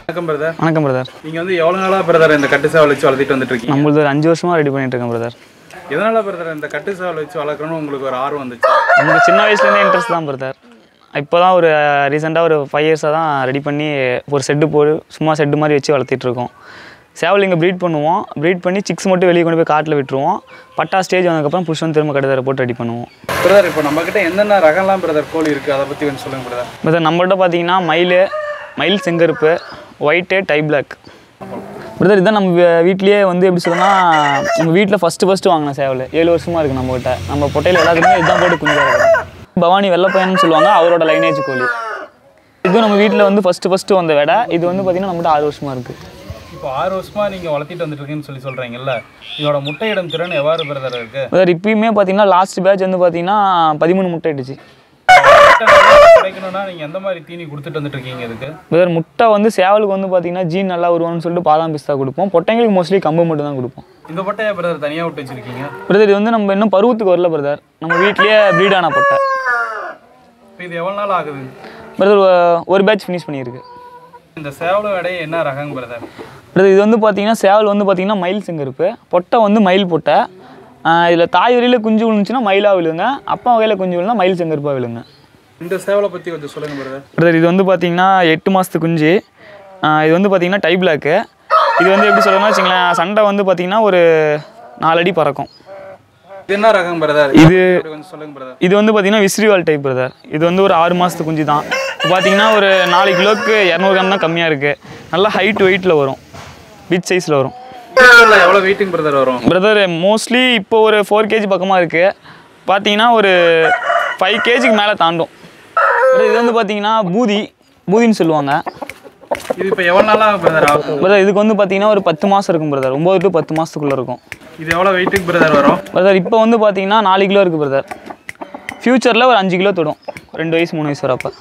வணக்கம் பிரதர் வணக்கம் பிரதர் நீங்க வந்து எவ்வளவு நாளா பிரதர் இந்த கட்டு சேவல் வச்சு வளர்த்திட்டு வந்துட்டு இருக்கீங்க நம்மளது ஒரு அஞ்சு வருஷமாக ரெடி பண்ணிட்டு இருக்கேன் பிரதர் எதனால பிரதர் இந்த கட்டு சேவல் வச்சு வளர்க்கணும்னு உங்களுக்கு ஒரு ஆர்வம் வந்துச்சு உங்களுக்கு சின்ன வயசுலேருந்தே இன்ட்ரெஸ்ட் தான் பிரதர் இப்போ தான் ஒரு ரீசெண்டாக ஒரு ஃபைவ் இயர்ஸாக தான் ரெடி பண்ணி ஒரு செட்டு போடு சும்மா செட்டு மாதிரி வச்சு வளர்த்திட்டு இருக்கோம் சேவல் இங்கே ப்ரீட் பண்ணுவோம் ப்ரீட் பண்ணி சிக்ஸ் மட்டும் வெளியே கொண்டு போய் காட்டில் விட்டுருவோம் பட்டா ஸ்டேஜ் வந்ததுக்கப்புறம் புஷ் வந்து திரும்ப கடுதரை போட்டு ரெடி பண்ணுவோம் பிரதர் இப்போ நம்ம கிட்ட என்னென்ன ரகம்லாம் பிரதர் கோழி இருக்கு அதை பத்தி கொஞ்சம் சொல்லுங்க பிரதர் பிரதர் நம்மள்ட்ட பார்த்தீங்கன்னா மயில் மயில் செங்கருப்பு ஒயிட்டு டை பிளாக் பிரதர் இதான் நம்ம வீ- வீட்லயே வந்து எப்படி சொல்லணும்னா நம்ம வீட்டில் ஃபஸ்ட்டு ஃபஸ்ட்டு வாங்கின சேவல் ஏழு வருஷமாக இருக்குது நம்மகிட்ட நம்ம பொட்டையில் எல்லாத்துக்குமே இதுதான் போட்டு குஞ்சா இருக்கிறோம் பவானி வெள்ளைப்பயன்னு சொல்லுவாங்க அவரோட லைனேஜ் கோழி இது நம்ம வீட்டில் வந்து ஃபஸ்ட்டு ஃபஸ்ட்டு வந்த விட இது வந்து பார்த்திங்கன்னா நம்மகிட்ட ஆறு வருஷமாக இருக்குது இப்போ ஆறு வருஷமா நீங்க வளர்த்திட்டு வந்துட்டு இருக்கீங்கன்னு சொல்லி சொல்றீங்கல்ல இதோட முட்டையிடும் திறன் எவ்வாறு பிரதர் இருக்கு பிரதர் இப்பயுமே பார்த்தீங்கன்னா லாஸ்ட் பேட்ச் வந்து பார்த்தீங்கன்னா பதிமூணு முட்டை இட்டுச்சு முட்டை நல்லா கிடைக்கணும்னா நீங்க எந்த மாதிரி தீனி கொடுத்துட்டு வந்துட்டு இருக்கீங்க இதுக்கு பிரதர் முட்டை வந்து சேவலுக்கு வந்து பார்த்தீங்கன்னா ஜீன் நல்லா வருவான்னு சொல்லிட்டு பாதாம் பிஸ்தா கொடுப்போம் பொட்டைங்களுக்கு மோஸ்ட்லி கம்பு மட்டும் தான் கொடுப்போம் இந்த பொட்டையை பிரதர் தனியா விட்டு வச்சிருக்கீங்க பிரதர் இது வந்து நம்ம இன்னும் பருவத்துக்கு வரல பிரதர் நம்ம வீட்லயே ப்ரீட் ஆன பொட்டை இப்போ இது எவ்வளவு நாள் ஆகுது பிரதர் ஒரு பேட்ச் ஃபினிஷ் பண்ணியிருக்கு இந்த சேவலும் எடை என்ன ரகம் பிரதர் பிரதர் இது வந்து பார்த்தீங்கன்னா சேவல் வந்து பார்த்தீங்கன்னா மயில் செங்கருப்பு பொட்டை வந்து மயில் பொட்டை இதில் தாய் வரையில் குஞ்சு விழுந்துச்சுன்னா மயிலாக விழுங்க அப்பா வகையில் குஞ்சு விழுந்தா மயில் செங்கருப்பாக விழுங்க இந்த சேவலை பத்தி கொஞ்சம் சொல்லுங்க பிரதர் பிரதர் இது வந்து பார்த்தீங்கன்னா எட்டு மாதத்து குஞ்சு ஆஹ் இது வந்து பார்த்தீங்கன்னா டை பிளாக்கு இது வந்து எப்படி சொல்லணும்னா வச்சுங்களேன் சண்டை வந்து பார்த்தீங்கன்னா ஒரு நாலு அடி பறக்கும் இது என்ன ரகம் பிரதர் இது கொஞ்சம் சொல்லுங்க பிரதர் இது வந்து பார்த்தீங்கன்னா விசிறிவால் டைப் பிரதர் இது வந்து ஒரு ஆறு மாதத்து குஞ்சு தான் இப்போ பார்த்தீங்கன்னா ஒரு நாலு கிலோக்கு இரநூறு கிராம் தான் கம்மியாக இருக்குது நல்லா ஹைட் வெயிட்டில் வரும் பிச் சைஸில் வரும் எவ்வளவு வெயிட்டிங் பிரதர் வரும் பிரதர் மோஸ்ட்லி இப்போ ஒரு ஃபோர் கேஜி பக்கமாக இருக்குது பார்த்தீங்கன்னா ஒரு ஃபைவ் கேஜிக்கு மேலே தாண்டும் brother, இது வந்து பார்த்தீங்கன்னா பூதி பூதின்னு சொல்லுவாங்க இது இப்போ எவ்வளவு நாளா பிரதர் ஆகும் பிரதர் இதுக்கு வந்து பார்த்தீங்கன்னா ஒரு பத்து மாதம் இருக்கும் பிரதர் ஒம்பது டு பத்து மாதத்துக்குள்ளே இருக்கும் இது எவ்வளவு வெயிட்டுக்கு பிரதர் வரும் பிரதர் இப்போ வந்து பார்த்தீங்கன்னா நாலு கிலோ இருக்குது பிரதர் ஃப்யூச்சரில் ஒரு அஞ்சு கிலோ தொடும் ரெண்டு வயசு மூணு வயசு வரப்போ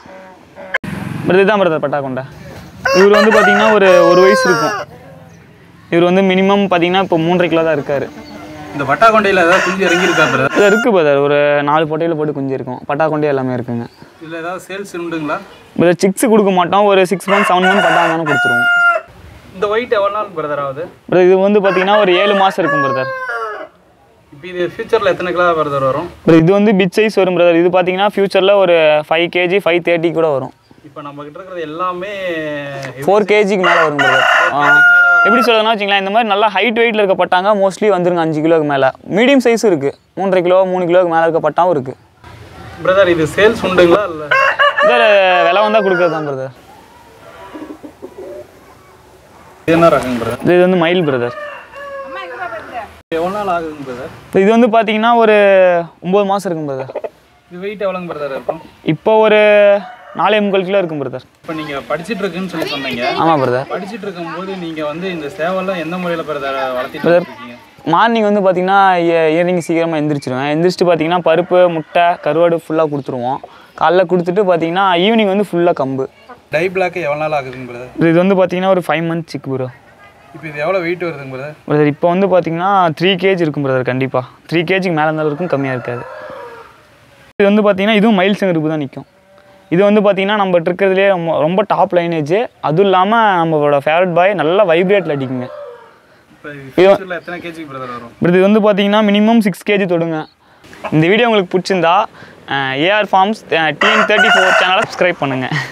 பிரதர் இதுதான் பிரதர் பட்டா கொண்டை இவர் வந்து பார்த்தீங்கன்னா ஒரு ஒரு வயசு இருக்கும் இவர் வந்து மினிமம் பார்த்தீங்கன்னா இப்போ மூன்றரை கிலோ தான் இருக்காரு இந்த பட்டா கொண்டையில ஏதாவது குஞ்சு இறங்கியிருக்கா பிரதர் இது இருக்குது பிரதர் ஒரு நாலு பொட்டையில் போட்டு குஞ்சு இருக்கும் பட்டா கொண்டே எல்லாமே இருக்குங்க இதுல ஏதாவது சேல்ஸ் உண்டுங்களா பிரதர் சிக்ஸ் கொடுக்க மாட்டோம் ஒரு சிக்ஸ் மந்த் செவன் மந்த் பட்டா இருந்தாலும் கொடுத்துருவோம் இந்த ஒயிட் எவ்வளவு நாள் பிரதர் ஆகுது பிரதர் இது வந்து பார்த்தீங்கன்னா ஒரு ஏழு மாதம் இருக்கும் பிரதர் இப்போ இது ஃபியூச்சர்ல எத்தனை கிலோ பிரதர் வரும் பிரதர் இது வந்து பிச் சைஸ் வரும் பிரதர் இது பார்த்தீங்கன்னா ஃப்யூச்சரில் ஒரு ஃபைவ் கேஜி ஃபைவ் தேர்ட்டி கூட வரும் இப்போ நம்ம கிட்ட இருக்கிறது எல்லாமே ஃபோர் கேஜிக்கு மேலே வரும் பிரதர் எப்படி சொல்றதுன்னா வச்சுங்களேன் இந்த மாதிரி நல்லா ஹைட் வெயிட்டில் இருக்க பட்டாங்க மோஸ்ட்லி வந்துருங்க அஞ்சு கிலோக்கு மேலே மீடியம் சைஸும் இருக்குது மூன்றரை கிலோ மூணு கிலோக்கு மேலே இருக்க பட்டாவும் இருக்குது பிரதர் இது சேல்ஸ் உண்டுங்களா இல்ல பிரதர் விலை வந்தால் கொடுக்குறது தான் பிரதர் இது என்ன ரகம் பிரதர் இது வந்து மயில் பிரதர் எவ்வளவு நாள் ஆகுதுங்க பிரதர் இது வந்து பார்த்தீங்கன்னா ஒரு ஒம்பது மாதம் இருக்கும் பிரதர் இது வெயிட் எவ்வளோங்க பிரதர் இருக்கும் இப்போ ஒரு நாலே முக்கால் கிலோ இருக்கும் பிரதர் இப்போ நீங்க படிச்சிட்டு இருக்குன்னு சொல்லி சொன்னீங்க ஆமாம் பிரதர் படிச்சிட்டு இருக்கும்போது நீங்க வந்து இந்த சேவல்லாம் எந்த முறையில பிரதர் வளர்த்திட்டு இருக்கீங்க மார்னிங் வந்து பார்த்தீங்கன்னா ஈவினிங் சீக்கிரமாக எந்திரிச்சிருவேன் எந்திரிச்சிட்டு பார்த்தீங்கன்னா பருப்பு முட்டை கருவாடு ஃபுல்லாக கொடுத்துருவோம் காலைல கொடுத்துட்டு பார்த்தீங்கன்னா ஈவினிங் வந்து ஃபுல்லாக கம்பு டை பிளாக் எவ்வளவு நாள் ஆகுதுங்க பிரதர் இது வந்து பார்த்தீங்கன்னா ஒரு ஃபைவ் மந்த் சிக் ப்ரோ இப்போ இது எவ்வளவு வெயிட் வருதுங்க பிரதர் பிரதர் இப்போ வந்து பார்த்தீங்கன்னா த்ரீ கேஜி இருக்கும் பிரதர் கண்டிப்பாக த்ரீ கேஜிக்கு மேலே இருந்தாலும் இருக்கும் கம்மியாக இருக்காது இது வந்து பார்த்தீங்கன்னா இதுவும் மைல் செங்கருப்பு தான் நிற்கும் இது வந்து பார்த்தீங்கன்னா நம்ம இருக்கிறதுலே ரொம்ப ரொம்ப டாப் லைனேஜ் அதுவும் இல்லாமல் நம்மளோட ஃபேவரட் பாய் நல்லா வைப்ரேட்டில் அடிக்குங்க இப்போ ஃபியூச்சரில் எத்தனை கேஜி பிரதர் வரும் பிரதர் இது வந்து பார்த்தீங்கன்னா மினிமம் சிக்ஸ் கேஜி தொடுங்க இந்த வீடியோ உங்களுக்கு பிடிச்சிருந்தா AR farms TN thirty four சேனலை சப்ஸ்கிரைப் பண்ணுங்கள்